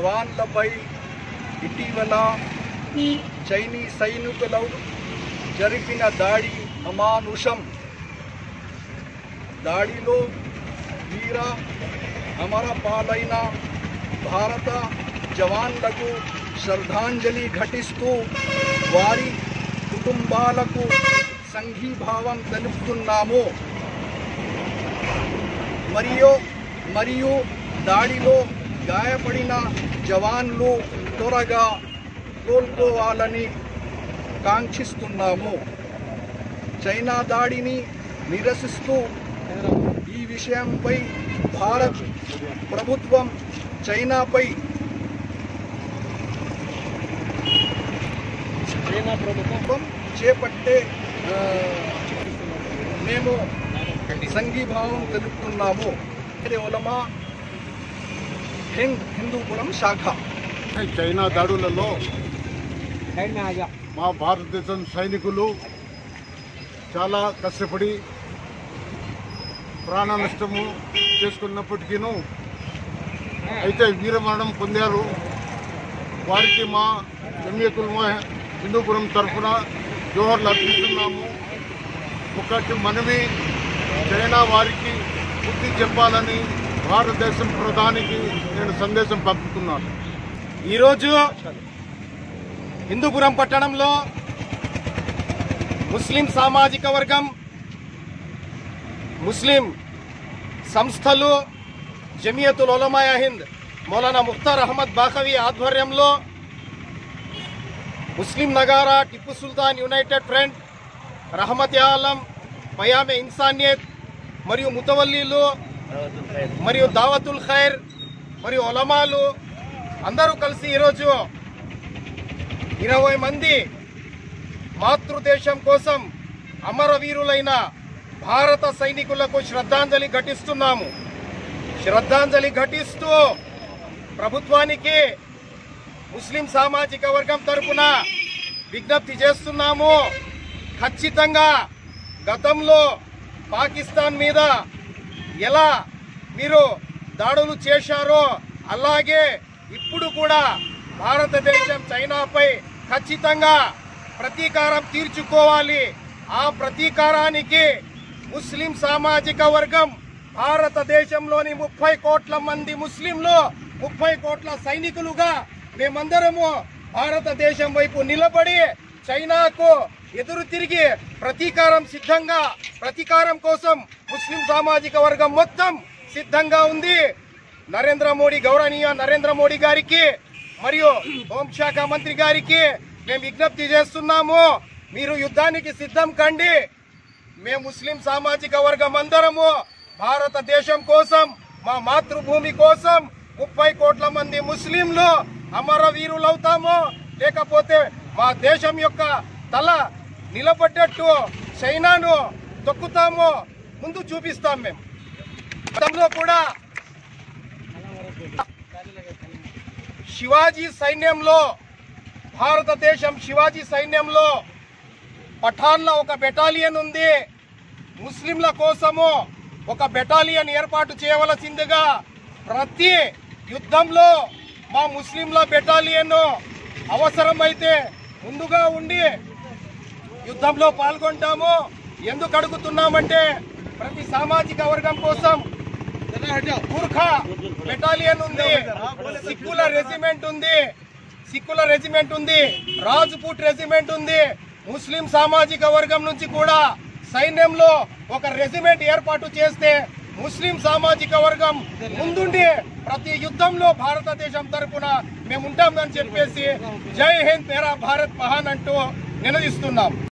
జవాన్లపై ఇటీవల చైనీ సైనికులు జరిపిన దాడి అమానుషం దాడిలో వీర అమర పాలైన భారత జవాన్లకు శ్రద్ధాంజలి ఘటిస్తూ వారి కుటుంబాలకు సంఘీభావం తెలుపుతున్నాము మరియు మరియు దాడిలో గాయపడిన జవాన్లు త్వరగా కోలుకోవాలని కాంక్షిస్తున్నాము చైనా దాడిని నిరసిస్తూ ఈ విషయంపై భారత్ ప్రభుత్వం చైనాపై చైనా ప్రభుత్వం ప్రభుత్వం చేపట్టే ఆ, మేము సంఘీభావం తెలుపుతున్నాము ఇది ఉలమా హింద్ హిందూపురం శాఖ చైనా దాడులలో సైడ్ మే ఆజా మా భారతదేశం సైనికులు చాలా కష్టపడి ప్రాణ నష్టము చేసుకున్నప్పటికీను అయితే వీరమరణం పొందారు వారికి మా జమియతుల్ హిందూపురం తరఫున జోహర్లు అర్పిస్తున్నాము ఒకటి మనవి చైనా వారికి బుద్ధి చెప్పాలని భారతదేశం ప్రధానికి నేను సందేశం పంపుతున్నాను ఈరోజు హిందూపురం పట్టణంలో ముస్లిం సామాజిక వర్గం ముస్లిం సంస్థలు జమియతుల్ ఉలమాయ హింద్ మౌలానా ముఖ్తార్ అహ్మద్ బాఖవి ఆధ్వర్యంలో ముస్లిం నగారా టిప్పు సుల్తాన్ యునైటెడ్ ఫ్రంట్ రహమత్ ఆలం పయామే ఇన్సానియత్ మరియు ముతవల్లీలు మరియు దావతుల్ ఖైర్ మరియు ఒలమాలు అందరూ కలిసి ఈరోజు ఇరవై మంది మాతృదేశం కోసం అమరవీరులైన భారత సైనికులకు శ్రద్ధాంజలి ఘటిస్తున్నాము శ్రద్ధాంజలి ఘటిస్తూ ప్రభుత్వానికి ముస్లిం సామాజిక వర్గం తరపున విజ్ఞప్తి చేస్తున్నాము ఖచ్చితంగా గతంలో పాకిస్తాన్ మీద ఎలా మీరు దాడులు చేశారో అలాగే ఇప్పుడు కూడా భారతదేశం చైనాపై ఖచ్చితంగా ప్రతీకారం తీర్చుకోవాలి ఆ ప్రతీకారానికి ముస్లిం సామాజిక వర్గం భారతదేశంలోని ముప్పై కోట్ల మంది ముస్లింలు ముప్పై కోట్ల సైనికులుగా మేమందరము భారతదేశం వైపు నిలబడి చైనాకు ఎదురు తిరిగి ప్రతీకారం సిద్ధంగా ప్రతీకారం కోసం ముస్లిం సామాజిక వర్గం మొత్తం సిద్ధంగా ఉంది నరేంద్ర మోడీ గౌరవనీయ నరేంద్ర మోడీ గారికి మరియు హోంశాఖ మంత్రి గారికి మేము విజ్ఞప్తి చేస్తున్నాము మీరు యుద్ధానికి సిద్ధం కండి మేము ముస్లిం సామాజిక వర్గం అందరము భారతదేశం కోసం మా మాతృభూమి కోసం ముప్పై కోట్ల మంది ముస్లింలు అమరవీరులవుతాము లేకపోతే మా దేశం యొక్క తల నిలబడ్డట్టు చైనాను తొక్కుతాము ముందు చూపిస్తాం మేము గతంలో కూడా శివాజీ సైన్యంలో భారతదేశం శివాజీ సైన్యంలో పఠాన్ల ఒక బెటాలియన్ ఉంది ముస్లింల కోసము ఒక బెటాలియన్ ఏర్పాటు చేయవలసిందిగా ప్రతి యుద్ధంలో మా ముస్లింల బెటాలియన్ అవసరమైతే ముందుగా ఉండి యుద్ధంలో పాల్గొంటాము ఎందుకు అడుగుతున్నామంటే ప్రతి సామాజిక వర్గం కోసం గుర్ఖా బెటాలియన్ ఉంది సిక్కుల రెజిమెంట్ ఉంది సిక్కుల రెజిమెంట్ ఉంది రాజ్పూట్ రెజిమెంట్ ఉంది ముస్లిం సామాజిక వర్గం నుంచి కూడా సైన్యంలో ఒక రెజిమెంట్ ఏర్పాటు చేస్తే ముస్లిం సామాజిక వర్గం ముందుండి ప్రతి యుద్ధంలో భారతదేశం తరపున మేము ఉంటామని చెప్పేసి జై హింద్ తేరా భారత్ మహాన్ అంటూ నినదిస్తున్నాం